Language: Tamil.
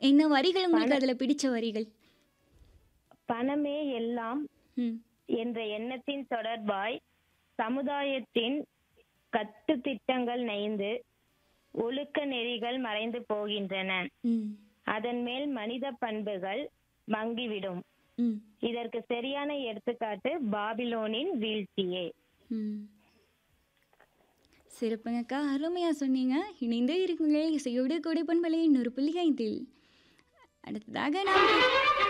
என்ன வரிகள் உங்களுக்கு அதில் பிடிச்ச வரிகள் பணமே எல்லாம் ம் என்ற எண்ணத்தின் தொடர்பாய் சமுதாயத்தின் கட்டு திட்டங்கள் நைந்து ஒழுக்க நெறிகள் மறைந்து போகின்றன ம் அதன் மேல் மனித பண்புகள் மங்கிவிடும் ம் இதற்கு சரியான எடுத்துக்காட்டு பாபிலோனின் வீழ்ச்சியே ம் சிறப்புங்கக்கா அருமையாக சொன்னீங்க இணைந்து இருக்குங்கள் இசையோடு கொடைப்பண்பலை இன்னொரு புள்ளி ஐந்தில் அடுத்ததாக நாம்